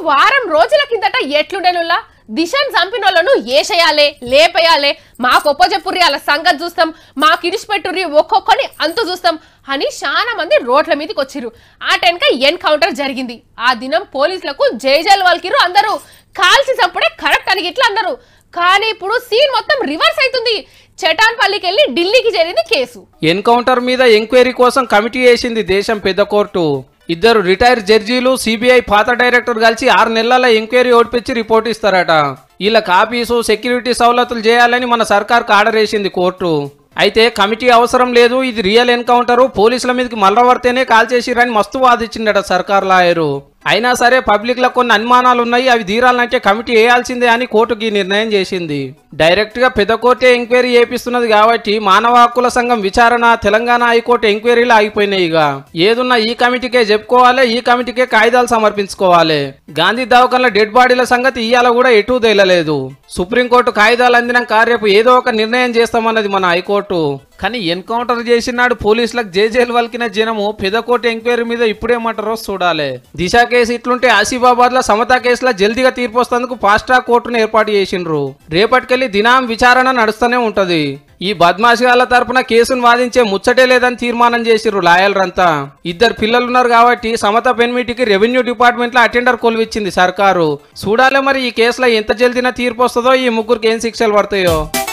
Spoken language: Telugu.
వారం రోజుల కిందట ఎట్లుండేనులా దిశను చంపినోళ్ళను ఏసేయాలే లేపేయాలే మాకు ఒప్పజెప్పుర్రి అలా సంగతి చూస్తాం మాకు ఇడిచిపెట్టుర్రి ఒక్కొక్కని అంతు చూస్తాం అని చాలా మంది రోడ్ల మీదకి వచ్చిర్రు ఆ టెన్క ఎన్కౌంటర్ జరిగింది ఆ దినం పోలీసులకు జైజైల్ వాళ్ళకిరు అందరూ కాల్చి చప్పుడే కరెక్ట్ అని ఇట్లా అందరు కానీ ఇప్పుడు సీన్ మొత్తం రివర్స్ అవుతుంది చటాన్పల్లికి వెళ్ళి ఢిల్లీకి చేరింది కేసు ఎన్కౌంటర్ మీద ఎంక్వైరీ కోసం కమిటీ వేసింది దేశం పెద్ద కోర్టు ఇద్దరు రిటైర్ జడ్జీలు సిబిఐ పాత డైరెక్టర్ కలిసి ఆరు నెలల ఎంక్వైరీ ఓడిపించి రిపోర్ట్ ఇస్తారట వీళ్ళకి ఆఫీసు సెక్యూరిటీ సవలతులు చేయాలని మన సర్కార్కు ఆర్డర్ వేసింది కోర్టు అయితే కమిటీ అవసరం లేదు ఇది రియల్ ఎన్కౌంటరు పోలీసుల మీదకి మల్లవర్తేనే కాల్ చేసిరని మస్తు వాదించిండట సర్కార్ లాయరు అయినా సరే పబ్లిక్ లో కొన్ని అనుమానాలు ఉన్నాయి అవి తీరాలంటే కమిటీ వేయాల్సిందే అని కోర్టుకి నిర్ణయం చేసింది డైరెక్ట్ గా పెద్ద కోర్టే ఎంక్వైరీ చేపిస్తున్నది కాబట్టి మానవ హక్కుల సంఘం విచారణ తెలంగాణ హైకోర్టు ఎంక్వైరీలు ఆగిపోయినాయి ఇక ఏదున్నా ఈ కమిటీకే చెప్పుకోవాలి ఈ కమిటీకే కాగితాలు సమర్పించుకోవాలి గాంధీ దవాఖాన్ల డెడ్ బాడీల సంగతి ఇవాళ కూడా ఎటూ తేలలేదు సుప్రీంకోర్టు కాగితాలు అందినాక రేపు ఏదో ఒక నిర్ణయం చేస్తామన్నది మన హైకోర్టు కానీ ఎన్కౌంటర్ చేసినాడు పోలీసులకు జేజేలు వలికిన జనము పెదకోట ఎంక్వైరీ మీద ఇప్పుడేమంటారో చూడాలి దిశ కేసు ఇట్లుంటే ఆసిఫాబాద్ లో సమతా కేసులో జల్దీగా తీర్పు వస్తేందుకు ఫాస్ట్ ట్రాక్ కోర్టును ఏర్పాటు చేసిండ్రు రేపటికెళ్లి దినాం విచారణ నడుస్తూనే ఉంటది ఈ బద్మాషిగాల తరపున కేసును వాదించే ముచ్చటే లేదని తీర్మానం చేసిర్రు లాయర్లంతా ఇద్దరు పిల్లలున్నారు కాబట్టి సమత పెన్మిటికి రెవెన్యూ డిపార్ట్మెంట్ లో అటెండర్ కొలువిచ్చింది సర్కారు చూడాలి మరి ఈ కేసులో ఎంత జల్దిన తీర్పు వస్తుందో ఈ ముగ్గురికి ఏం శిక్షలు పడతాయో